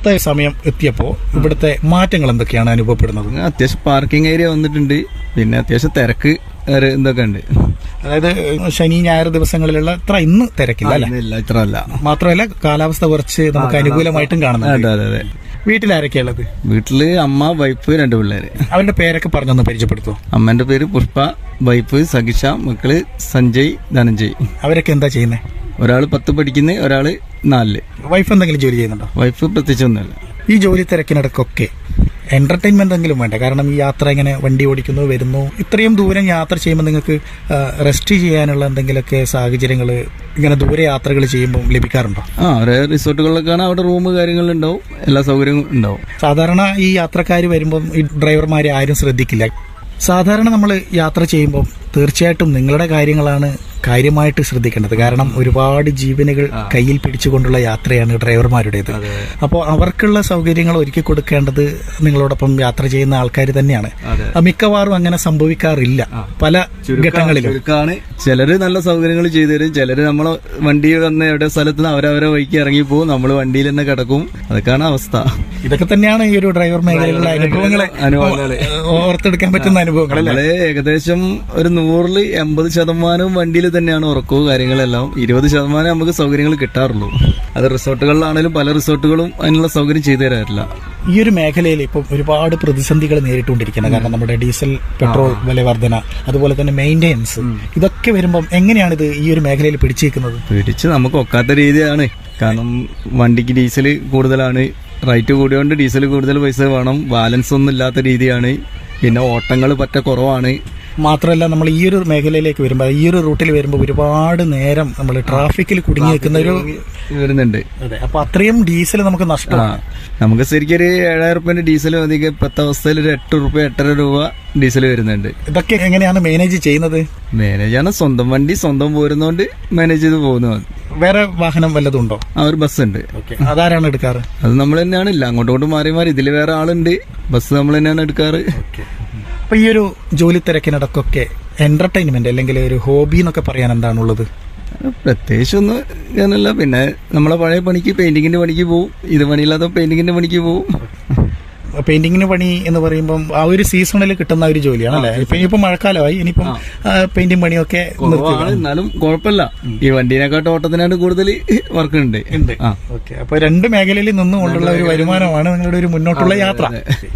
ഇന്നത്തെ സമയം എത്തിയപ്പോൾ ഇവിടുത്തെ മാറ്റങ്ങൾ എന്തൊക്കെയാണ് അനുഭവപ്പെടുന്നത് അത്യാവശ്യം പാർക്കിംഗ് ഏരിയ വന്നിട്ടുണ്ട് പിന്നെ അത്യാവശ്യം തിരക്ക് ഒരു ഇതൊക്കെ ഉണ്ട് അതായത് ശനി ഞായർ ദിവസങ്ങളിലുള്ള അത്ര ഇന്ന് തിരക്കില്ല അല്ലെ ഇല്ല ഇത്ര അല്ല മാത്രമല്ല കാലാവസ്ഥ കുറച്ച് നമുക്ക് അനുകൂലമായിട്ടും കാണുന്നുണ്ട് അതെ അതെ അതെ വീട്ടിലാരൊക്കെയുള്ളത് വീട്ടില് അമ്മ വൈഫ് രണ്ട് പിള്ളേര് അവരുടെ പേരൊക്കെ പറഞ്ഞൊന്ന് പരിചയപ്പെടുത്തുമോ അമ്മന്റെ പേര് പുഷ്പ വൈഫ് സഖിഷ മക്കള് സഞ്ജയ് ധനഞ്ജയ് അവരൊക്കെ എന്താ ചെയ്യുന്നത് ഒരാള് പത്ത് പഠിക്കുന്ന ഒരാള് നാലില് വൈഫ് എന്തെങ്കിലും ജോലി ചെയ്യുന്നുണ്ടോ വൈഫ് പ്രത്യേകിച്ചൊന്നുമില്ല ഈ ജോലി തിരക്കിനിടക്കൊക്കെ എന്റർടൈൻമെന്റ് എങ്കിലും വേണ്ട കാരണം ഈ യാത്ര ഇങ്ങനെ വണ്ടി ഓടിക്കുന്നു വരുന്നു ഇത്രയും ദൂരം യാത്ര ചെയ്യുമ്പോൾ നിങ്ങൾക്ക് റെസ്റ്റ് ചെയ്യാനുള്ള എന്തെങ്കിലുമൊക്കെ സാഹചര്യങ്ങൾ ഇങ്ങനെ ദൂരെ യാത്രകൾ ചെയ്യുമ്പോൾ ലഭിക്കാറുണ്ടോ ആ ഒരേ റിസോർട്ടുകളിലൊക്കെയാണ് അവിടെ റൂം കാര്യങ്ങളുണ്ടാവും എല്ലാ സൗകര്യങ്ങളും ഉണ്ടാവും സാധാരണ ഈ യാത്രക്കാർ വരുമ്പം ഈ ഡ്രൈവർമാരെ ആരും ശ്രദ്ധിക്കില്ല സാധാരണ നമ്മൾ യാത്ര ചെയ്യുമ്പോൾ തീർച്ചയായിട്ടും നിങ്ങളുടെ കാര്യങ്ങളാണ് കാര്യമായിട്ട് ശ്രദ്ധിക്കേണ്ടത് കാരണം ഒരുപാട് ജീവനുകൾ കയ്യിൽ പിടിച്ചുകൊണ്ടുള്ള യാത്രയാണ് ഡ്രൈവർമാരുടേത് അപ്പോൾ അവർക്കുള്ള സൗകര്യങ്ങൾ ഒരുക്കി കൊടുക്കേണ്ടത് നിങ്ങളോടൊപ്പം യാത്ര ചെയ്യുന്ന ആൾക്കാർ തന്നെയാണ് അത് മിക്കവാറും അങ്ങനെ സംഭവിക്കാറില്ല പല ഘട്ടങ്ങളിലും ചുരുക്കാണ് ചിലര് നല്ല സൗകര്യങ്ങൾ ചെയ്തു തരും ചിലര് നമ്മളെ വണ്ടി വന്ന് എവിടെ സ്ഥലത്ത് നിന്ന് അവരവരെ വഴിക്ക് ഇറങ്ങി പോകും നമ്മൾ വണ്ടിയിൽ തന്നെ കിടക്കും അതൊക്കെയാണ് അവസ്ഥ ഇതൊക്കെ തന്നെയാണ് ഈ ഒരു ഡ്രൈവർ മേഖലയിലുള്ള അനുഭവങ്ങളെ അനുഭവങ്ങള്. ഓർത്തെടുക്കാൻ പറ്റുന്ന അനുഭവങ്ങൾ അല്ലേ നമ്മള് ഏകദേശം ഒരു നൂറില് എൺപത് ശതമാനവും വണ്ടിയിൽ തന്നെയാണ് ഉറക്കവും കാര്യങ്ങളെല്ലാം ഇരുപത് ശതമാനം നമുക്ക് സൗകര്യങ്ങൾ കിട്ടാറുള്ളൂ അത് റിസോർട്ടുകളിലാണെങ്കിലും പല റിസോർട്ടുകളും അതിനുള്ള സൗകര്യം ചെയ്തു തരാറില്ല ഈ ഒരു മേഖലയിൽ ഇപ്പം ഒരുപാട് പ്രതിസന്ധികൾ നേരിട്ടുകൊണ്ടിരിക്കുന്നത് കാരണം നമ്മുടെ ഡീസൽ പെട്രോൾ വില വർധന അതുപോലെ തന്നെ മെയിൻ്റെനൻസ് ഇതൊക്കെ വരുമ്പം എങ്ങനെയാണ് ഇത് ഈ ഒരു മേഖലയിൽ പിടിച്ചേക്കുന്നത് പിടിച്ച് നമുക്ക് ഒക്കാത്ത രീതിയാണ് കാരണം വണ്ടിക്ക് ഡീസൽ കൂടുതലാണ് റേറ്റ് കൂടിയോണ്ട് ഡീസൽ കൂടുതൽ പൈസ വേണം ബാലൻസ് ഒന്നും ഇല്ലാത്ത രീതിയാണ് പിന്നെ ഓട്ടങ്ങൾ പറ്റ കുറവാണ് മാത്രമല്ല നമ്മൾ ഈ ഒരു മേഖലയിലേക്ക് വരുമ്പോൾ ഈ ഒരു റൂട്ടിൽ വരുമ്പോൾ ഒരുപാട് നേരം നമ്മൾ ട്രാഫിക്കിൽ കുടുങ്ങി നിൽക്കുന്ന ഒരു വരുന്നുണ്ട് അതെ അപ്പൊ അത്രയും ഡീസൽ നമുക്ക് ആ നഷ്ടമാണ് നമുക്ക് ശരിക്കും ഒരു ഏഴായിരം റുപ്യന്റെ ഡീസൽ മതി ഇപ്പത്തെ അവസ്ഥയിൽ ഒരു എട്ട് റുപ്യ എട്ടര രൂപ ഡീസൽ വരുന്നുണ്ട് ഇതൊക്കെ എങ്ങനെയാണ് മാനേജ് ചെയ്യുന്നത് മാനേജ് ആണ് സ്വന്തം വണ്ടി സ്വന്തം പോരുന്നോണ്ട് മാനേജ് ചെയ്ത് പോകുന്നത് വേറെ വാഹനം വല്ലതും ഉണ്ടോ ആ ഒരു ബസ് ഉണ്ട് അതാരാണ് എടുക്കാറ് അത് നമ്മൾ തന്നെയാണ് ഇല്ല അങ്ങോട്ടും ഇങ്ങോട്ടും മാറി മാറി ഇതിൽ വേറെ ആളുണ്ട് ബസ് നമ്മൾ തന്നെയാണ് എടുക്കാറ് അപ്പൊ ഈ ഒരു ജോലി തിരക്കിനിടക്കൊക്കെ എന്റർടൈൻമെന്റ് അല്ലെങ്കിൽ ഒരു ഹോബി എന്നൊക്കെ പറയാൻ എന്താണുള്ളത് പ്രത്യേകിച്ചൊന്നും ഞാനല്ല പിന്നെ നമ്മളെ പഴയ പണിക്ക് പെയിന്റിങ്ങിന്റെ പണിക്ക് പോകും ഇത് പണിയില്ലാത്ത പെയിന്റിങ്ങിന്റെ പണിക്ക് പോകും പെയിന്റിങ്ങിന് പണി എന്ന് പറയുമ്പം ആ ഒരു സീസണിൽ കിട്ടുന്ന ഒരു ജോലിയാണ് അല്ലെ ഇപ്പൊ ഇനിയിപ്പോ മഴക്കാലമായി ഇനിയിപ്പം പെയിന്റിംഗ് പണിയൊക്കെ കുറവാണ് എന്നാലും കുഴപ്പമില്ല ഈ വണ്ടീനെക്കാട്ടും ഓട്ടത്തിനാണ് കൂടുതൽ വർക്ക് ഉണ്ട് ഉണ്ട് ആ ഓക്കെ അപ്പൊ രണ്ട് മേഖലയിൽ നിന്നുകൊണ്ടുള്ള ഒരു വരുമാനമാണ് നിങ്ങളുടെ ഒരു മുന്നോട്ടുള്ള യാത്ര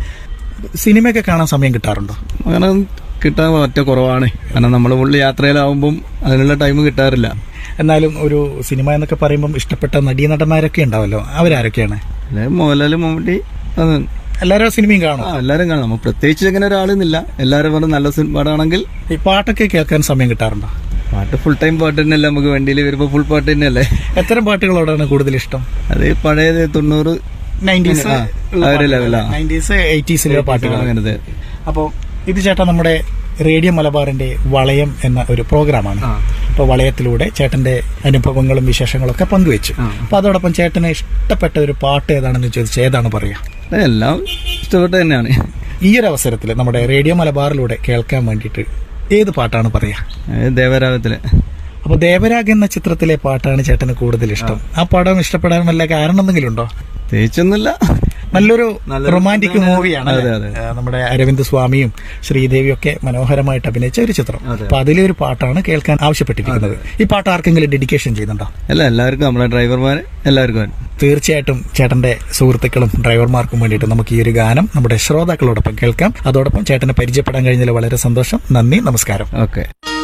സിനിമയൊക്കെ കാണാൻ സമയം കിട്ടാറുണ്ടോ അങ്ങനെ കിട്ടാൻ ഒറ്റ കുറവാണ് കാരണം നമ്മൾ ഉള്ളിൽ യാത്രയിലാവുമ്പം അതിനുള്ള ടൈം കിട്ടാറില്ല എന്നാലും ഒരു സിനിമ എന്നൊക്കെ പറയുമ്പം ഇഷ്ടപ്പെട്ട നടീനടന്മാരൊക്കെ ഉണ്ടാവല്ലോ അവരാരൊക്കെയാണ് അല്ലെ മോഹൻലാൽ മമ്മൂട്ടി അത് എല്ലാവരും സിനിമയും കാണും ആ എല്ലാരും കാണാം നമ്മൾ പ്രത്യേകിച്ച് അങ്ങനെ ഒരാളെന്നില്ല എല്ലാരും പറഞ്ഞ നല്ല സിനിമ പാടാണെങ്കിൽ ഈ പാട്ടൊക്കെ കേൾക്കാൻ സമയം കിട്ടാറുണ്ടോ പാട്ട് ഫുൾ ടൈം പാട്ട് തന്നെയല്ലേ നമുക്ക് വണ്ടിയിൽ വരുമ്പോ ഫുൾ പാട്ട് തന്നെയല്ലേ എത്തരം പാട്ടുകളോടാണ് കൂടുതൽ ഇഷ്ടം അത് ഈ പഴയത് തൊണ്ണൂറ് നയൻറ്റീസ് ആ, ആ ഒരു ലെവലാ. നയൻറ്റീസ് എയ്റ്റീസിലെ പാട്ടുകൾ അങ്ങനത്തെ അപ്പോൾ ഇത് ചേട്ടാ നമ്മുടെ റേഡിയോ മലബാറിന്റെ വളയം എന്ന ഒരു പ്രോഗ്രാമാണ് അപ്പോൾ വളയത്തിലൂടെ ചേട്ടന്റെ അനുഭവങ്ങളും വിശേഷങ്ങളും ഒക്കെ പങ്കുവെച്ചു അപ്പൊ അതോടൊപ്പം ചേട്ടന് ഇഷ്ടപ്പെട്ട ഒരു പാട്ട് ഏതാണെന്ന് ചോദിച്ചാൽ ഏതാണ് പറയാ എല്ലാം ഇഷ്ടപ്പെട്ട തന്നെയാണ് ഈ ഒരു അവസരത്തിൽ നമ്മുടെ റേഡിയോ മലബാറിലൂടെ കേൾക്കാൻ വേണ്ടിയിട്ട് ഏത് പാട്ടാണ് പറയാ അത് ദേവരാഗത്തിലെ അപ്പൊ ദേവരാഗ് എന്ന ചിത്രത്തിലെ പാട്ടാണ് ചേട്ടന് കൂടുതൽ ഇഷ്ടം ആ പടം ഇഷ്ടപ്പെടാൻ വല്ല കാരണം എന്തെങ്കിലും ഉണ്ടോ പ്രത്യേകിച്ചൊന്നുമില്ല നല്ലൊരു റൊമാൻറ്റിക് മൂവിയാണ് അതെ, അതെ. നമ്മുടെ അരവിന്ദ് സ്വാമിയും ശ്രീദേവിയും ഒക്കെ മനോഹരമായിട്ട് അഭിനയിച്ച ഒരു ചിത്രം അപ്പൊ അതിലെ ഒരു പാട്ടാണ് കേൾക്കാൻ ആവശ്യപ്പെട്ടിരിക്കുന്നത് ഈ പാട്ട് ആർക്കെങ്കിലും ഡെഡിക്കേഷൻ ചെയ്യുന്നുണ്ടോ അല്ല എല്ലാവർക്കും നമ്മളെ ഡ്രൈവർമാര് എല്ലാവർക്കും വേണം. തീർച്ചയായിട്ടും ചേട്ടന്റെ സുഹൃത്തുക്കളും ഡ്രൈവർമാർക്കും വേണ്ടിയിട്ട് നമുക്ക് ഈ ഒരു ഗാനം നമ്മുടെ ശ്രോതാക്കളോടൊപ്പം കേൾക്കാം അതോടൊപ്പം ചേട്ടനെ പരിചയപ്പെടാൻ കഴിഞ്ഞതിൽ വളരെ സന്തോഷം നന്ദി നമസ്കാരം ഓക്കെ